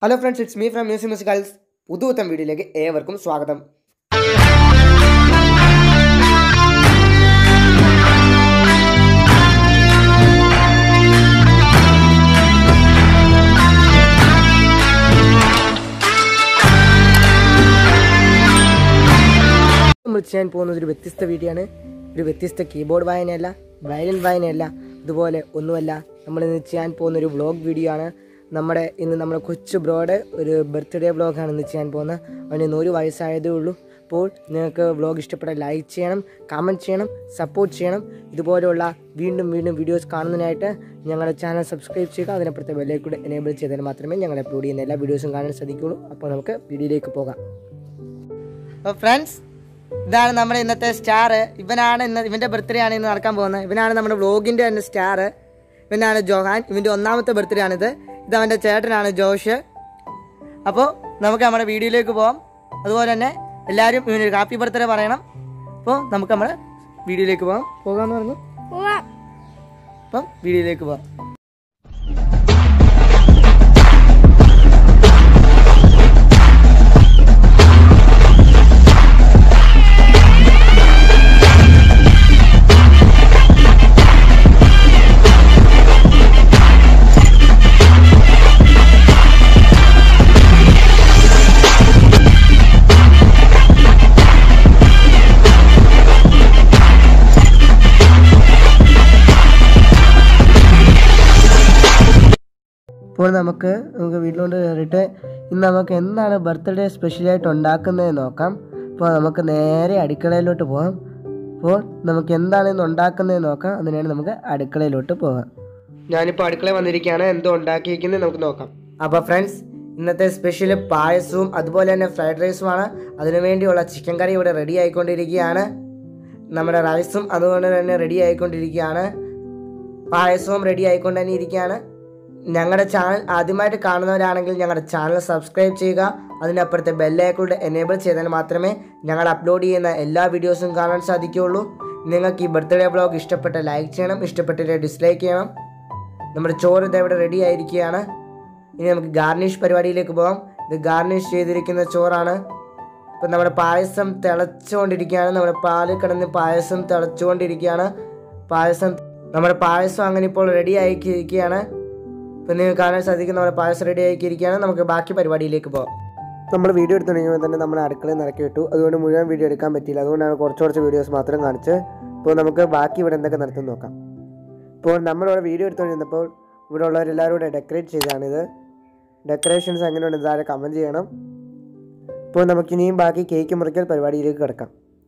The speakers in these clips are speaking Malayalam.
Hello friends it's me from music musicals പുതുവത്തം വീഡിയോയിലേക്ക് ഏവർക്കും സ്വാഗതം നമ്മൾ ചെയ്യാൻ പോകുന്നത് ഒരു വ്യത്യസ്ത വീഡിയോ ആണ് ഒരു വ്യത്യസ്ത കീബോർഡ് വായനയല്ല വയലിൻ വായനയല്ല ഇതുപോലെ ഒന്നുമല്ല നമ്മൾ ഇന്ന് ചെയ്യാൻ പോകുന്ന ഒരു വ്ളോഗ് വീഡിയോ ആണ് നമ്മുടെ ഇന്ന് നമ്മുടെ കൊച്ചു ബ്രോയുടെ ഒരു ബർത്ത്ഡേ വ്ളോഗാണ് ഇന്ന് ചെയ്യാൻ പോകുന്നത് അവന് ഇന്ന് ഒരു വയസ്സായതേ ഉള്ളൂ അപ്പോൾ നിങ്ങൾക്ക് വ്ളോഗ് ഇഷ്ടപ്പെട്ട ലൈക്ക് ചെയ്യണം കമൻറ്റ് ചെയ്യണം സപ്പോർട്ട് ചെയ്യണം ഇതുപോലെയുള്ള വീണ്ടും വീണ്ടും വീഡിയോസ് കാണുന്നതിനായിട്ട് ഞങ്ങളുടെ ചാനൽ സബ്സ്ക്രൈബ് ചെയ്യുക അതിനപ്പുറത്തെ ബെല്ലൈക്കൂടെ എനേബിൾ ചെയ്താൽ മാത്രമേ ഞങ്ങൾ അപ്ലോഡ് ചെയ്യുന്ന എല്ലാ വീഡിയോസും കാണാൻ സാധിക്കുകയുള്ളൂ അപ്പോൾ നമുക്ക് വീഡിയോയിലേക്ക് പോകാം അപ്പോൾ ഫ്രണ്ട്സ് ഇതാണ് നമ്മുടെ ഇന്നത്തെ സ്റ്റാർ ഇവനാണ് ഇന്ന് ഇവൻ്റെ ബർത്ത്ഡേ ആണ് ഇന്ന് നടക്കാൻ പോകുന്നത് ഇവനാണ് നമ്മുടെ വ്ളോഗിൻ്റെ തന്നെ സ്റ്റാർ ഇവനാണ് ജോഹാൻ ഇവൻ്റെ ഒന്നാമത്തെ ബർത്ത്ഡേ ആണിത് ഇത് അവൻ്റെ ചേട്ടനാണ് ജോഷ് അപ്പോൾ നമുക്ക് നമ്മുടെ വീഡിയോയിലേക്ക് പോകാം അതുപോലെ തന്നെ എല്ലാവരും ഇവനൊരു ഹാപ്പി ബർത്ത്ഡേ പറയണം അപ്പോൾ നമുക്ക് നമ്മുടെ വീഡിയോയിലേക്ക് പോകാം പോകാമെന്ന് പറഞ്ഞു അപ്പം വീഡിയോയിലേക്ക് പോകാം ഇപ്പോൾ നമുക്ക് നമുക്ക് വീട്ടിലോട്ട് കയറിയിട്ട് ഇന്ന് നമുക്ക് എന്താണ് ബർത്ത്ഡേ സ്പെഷ്യലായിട്ട് ഉണ്ടാക്കുന്നത് നോക്കാം അപ്പോൾ നമുക്ക് നേരെ അടുക്കളയിലോട്ട് പോകാം അപ്പോൾ നമുക്ക് എന്താണ് ഇന്ന് ഉണ്ടാക്കുന്നത് നോക്കാം അതിനാണ് നമുക്ക് അടുക്കളയിലോട്ട് പോകാം ഞാനിപ്പോൾ അടുക്കളയിൽ വന്നിരിക്കുകയാണ് എന്തോ ഉണ്ടാക്കിയിരിക്കുന്നത് നമുക്ക് നോക്കാം അപ്പോൾ ഫ്രണ്ട്സ് ഇന്നത്തെ സ്പെഷ്യൽ പായസവും അതുപോലെ തന്നെ ഫ്രൈഡ് റൈസുമാണ് അതിനുവേണ്ടിയുള്ള ചിക്കൻ കറി ഇവിടെ റെഡി ആയിക്കൊണ്ടിരിക്കുകയാണ് നമ്മുടെ റൈസും അതുകൊണ്ട് തന്നെ റെഡി ആയിക്കൊണ്ടിരിക്കുകയാണ് പായസവും റെഡി ആയിക്കൊണ്ട് തന്നെ ഇരിക്കുകയാണ് ഞങ്ങളുടെ ചാനൽ ആദ്യമായിട്ട് കാണുന്നവരാണെങ്കിൽ ഞങ്ങളുടെ ചാനൽ സബ്സ്ക്രൈബ് ചെയ്യുക അതിനപ്പുറത്തെ ബെല്ലൈക്കൂടെ എനേബിൾ ചെയ്താൽ മാത്രമേ ഞങ്ങൾ അപ്ലോഡ് ചെയ്യുന്ന എല്ലാ വീഡിയോസും കാണാൻ സാധിക്കുകയുള്ളൂ നിങ്ങൾക്ക് ഈ ബർത്ത്ഡേ ബ്ലോഗ് ഇഷ്ടപ്പെട്ട ലൈക്ക് ചെയ്യണം ഇഷ്ടപ്പെട്ടിട്ട് ഡിസ്ലൈക്ക് ചെയ്യണം നമ്മുടെ ചോറ് ഇതവിടെ റെഡി ആയിരിക്കുകയാണ് ഇനി നമുക്ക് ഗാർണിഷ് പരിപാടിയിലേക്ക് പോകാം ഇത് ഗാർണിഷ് ചെയ്തിരിക്കുന്ന ചോറാണ് ഇപ്പം നമ്മുടെ പായസം തിളച്ചുകൊണ്ടിരിക്കുകയാണ് നമ്മുടെ പാല് കിടന്ന് പായസം തിളച്ചുകൊണ്ടിരിക്കുകയാണ് പായസം നമ്മുടെ പായസം അങ്ങനെ ഇപ്പോൾ റെഡി ആക്കിയിരിക്കുകയാണ് ഇപ്പം നിങ്ങൾക്ക് കാണാൻ സാധിക്കും നമ്മുടെ പായസം റെഡി ആക്കിയിരിക്കുകയാണ് നമുക്ക് ബാക്കി പരിപാടിയിലേക്ക് പോകാം നമ്മൾ വീഡിയോ എടുത്തു തുടങ്ങിയപ്പോൾ തന്നെ നമ്മൾ അടുക്കളയിൽ നിറക്കി വിട്ടു അതുകൊണ്ട് മുഴുവൻ വീഡിയോ എടുക്കാൻ പറ്റിയില്ല അതുകൊണ്ടാണ് കുറച്ച് കുറച്ച് വീഡിയോസ് മാത്രം കാണിച്ച് ഇപ്പോൾ നമുക്ക് ബാക്കി ഇവിടെ എന്തൊക്കെ നടത്തും നോക്കാം ഇപ്പോൾ നമ്മളിവിടെ വീഡിയോ എടുത്തുകൊണ്ടിരുന്നപ്പോൾ ഇവിടെ ഉള്ളവരെല്ലാവരും കൂടെ ഡെക്കറേറ്റ് ചെയ്തതാണിത് ഡെക്കറേഷൻസ് എങ്ങനെയുണ്ട് താഴെ കമൻറ്റ് ചെയ്യണം ഇപ്പോൾ നമുക്കിനിയും ബാക്കി കേക്ക് മുറിക്കൽ പരിപാടിയിലേക്ക് കിടക്കാം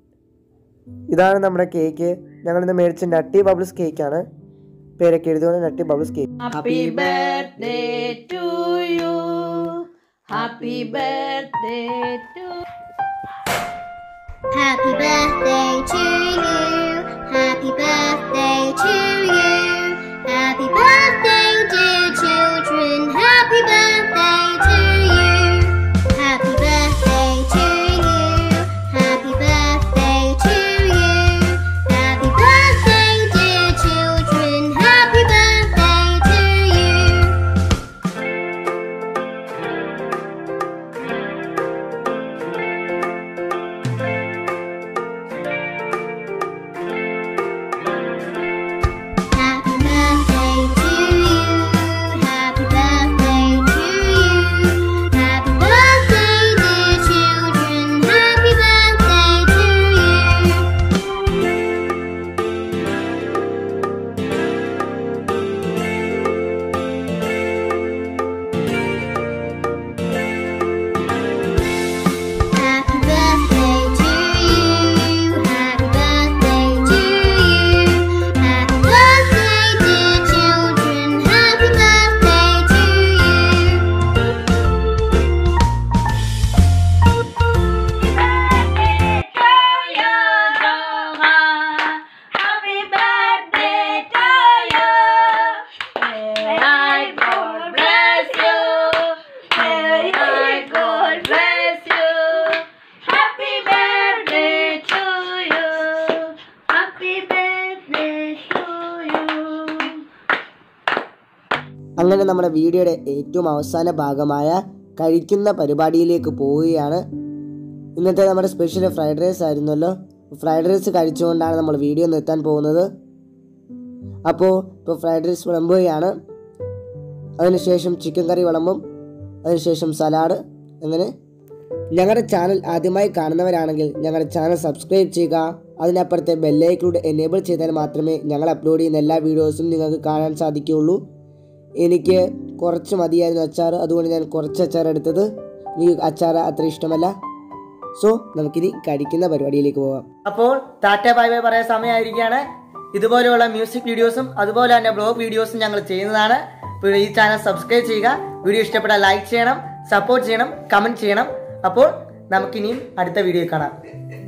ഇതാണ് നമ്മുടെ കേക്ക് ഞങ്ങളിന്ന് മേടിച്ച നട്ടി ബബിൾസ് കേക്കാണ് പേരൊക്കെ എഴുതുകൊണ്ട് nutty bubbles cake Happy birthday to you. Happy birthday to Happy birthday to you. Happy birthday to you. Happy birthday, dear children. Happy birthday to you. Happy birthday to you. Happy birthday to you. Happy birthday, dear children. Happy birthday to you. Happy birthday to you. Happy birthday to you. Happy birthday, dear children. Happy birthday to you. Happy birthday to you. Happy birthday to you. Happy birthday, dear children. Happy birthday to you. Happy birthday to you. May I God bless you. May I God bless you. Happy birthday to you. Happy birthday to you. അങ്ങനെ നമ്മുടെ വീഡിയോയുടെ ഏറ്റവും അവസാന ഭാഗമായ കഴിക്കുന്ന പരിപാടിയിലേക്ക് പോവുകയാണ് ഇന്നത്തെ നമ്മുടെ സ്പെഷ്യൽ ഫ്രൈഡ് റൈസ് ആയിരുന്നല്ലോ ഫ്രൈഡ് റൈസ് കഴിച്ചുകൊണ്ടാണ് നമ്മൾ വീഡിയോ നിർത്താൻ പോകുന്നത് അപ്പോൾ ഇപ്പോൾ ഫ്രൈഡ് റൈസ് വിളമ്പുകയാണ് അതിനുശേഷം ചിക്കൻ കറി വിളമ്പും അതിനുശേഷം സലാഡ് അങ്ങനെ ഞങ്ങളുടെ ചാനൽ ആദ്യമായി കാണുന്നവരാണെങ്കിൽ ഞങ്ങളുടെ ചാനൽ സബ്സ്ക്രൈബ് ചെയ്യുക അതിനപ്പുറത്തെ ബെല്ലൈക്കൂടെ എനേബിൾ ചെയ്താൽ മാത്രമേ ഞങ്ങൾ അപ്ലോഡ് ചെയ്യുന്ന എല്ലാ വീഡിയോസും നിങ്ങൾക്ക് കാണാൻ സാധിക്കുകയുള്ളൂ എനിക്ക് കുറച്ച് മതിയായിരുന്നു അച്ചാർ അതുകൊണ്ട് ഞാൻ കുറച്ച് അച്ചാർ എടുത്തത് എനിക്ക് അച്ചാർ അത്ര ഇഷ്ടമല്ല സോ നമുക്കിനി കഴിക്കുന്ന പരിപാടിയിലേക്ക് പോകാം അപ്പോൾ ടാറ്റ ബൈ ബൈ പറയാൻ സമയമായിരിക്കുകയാണ് ഇതുപോലെയുള്ള മ്യൂസിക് വീഡിയോസും അതുപോലെ തന്നെ ബ്ലോഗ് വീഡിയോസും ഞങ്ങൾ ചെയ്യുന്നതാണ് അപ്പോൾ ഈ ചാനൽ സബ്സ്ക്രൈബ് ചെയ്യുക വീഡിയോ ഇഷ്ടപ്പെട്ടാൽ ലൈക്ക് ചെയ്യണം സപ്പോർട്ട് ചെയ്യണം കമൻറ്റ് ചെയ്യണം അപ്പോൾ നമുക്കിനിയും അടുത്ത വീഡിയോ കാണാം